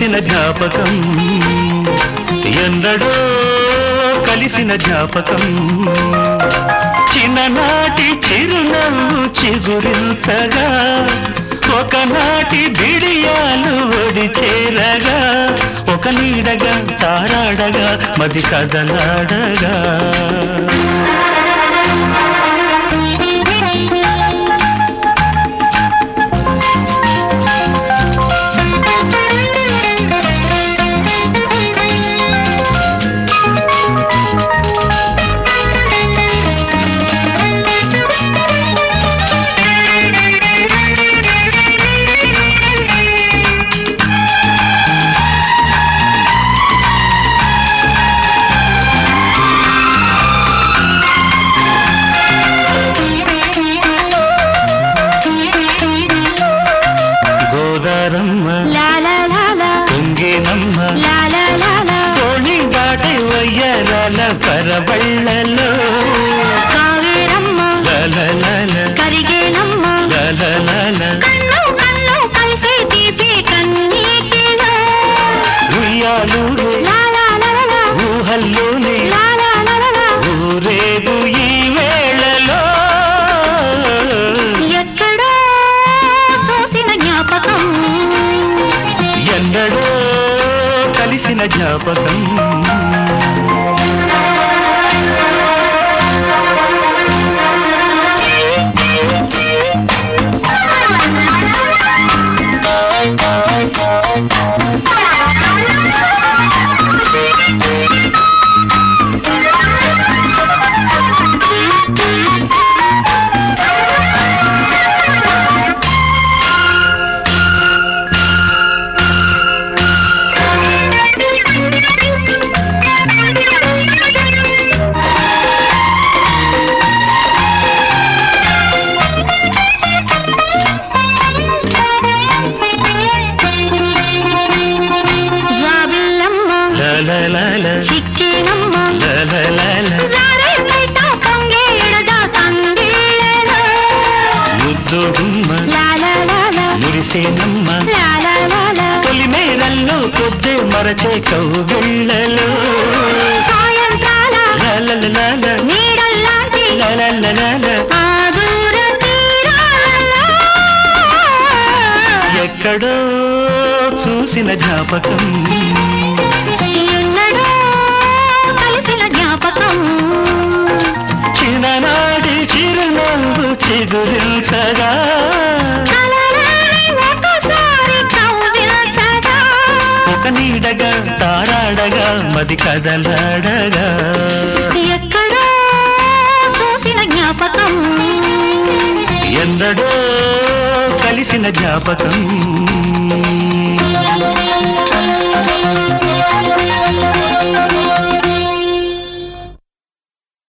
చూసిన జ్ఞాపకం ఎన్నడో కలిసిన జ్ఞాపకం చిన్ననాటి చిరునవ్వు చిగురించగా ఒకనాటి బిడియాలు ఒడి చేరగా ఒక నీడగా తారాడగా మది కదలాడగా గోదారమ్మ లా లా లా లా పొంగేనమ్మ లా లా లా లా తోణి దాటి వయ్యరాల పరబళ్ళలో కావేరమ్మ లలలల, కరిగేనమ్మ లలలల, కన్ను కన్ను కలిసి తీపి కన్నీటిలో ఉయ్యాలూరే లా లా లా లా ఊహల్లోనే లా లా లా లా ఊరేగు ఈ వేళలో ఎక్కడో చూసిన జ్ఞాపకం ఎన్నడో కలిసిన జ్ఞాపకం జాబిల్లమ్మ లలలల, చిక్కేనమ్మ లలలల, జారే బయట పొంగేడగా సందేళలో ముద్దు గుమ్మ లా లా లా లా మురిసేనమ్మ లా లా లా లా తొలి మేరల్లో కొద్ది మరచే కౌగిళ్ళలో సాయంకాల లలలల, నీడల్లాంటి లలలల, ఆ దూర తీరాలలో ఎక్కడో చూసిన జ్ఞాపకం ఎన్నడో కలిసిన జ్ఞాపకం చిన్ననాడి చిరునవ్వు చిగురించగా కలరాని ఒకసారి కౌగిలించగా ఒక నీడగా తారాడగా మది కదలాడగా ఎక్కడో చూసిన జ్ఞాపకం ఎందడో కలిసిన జ్ఞాపకం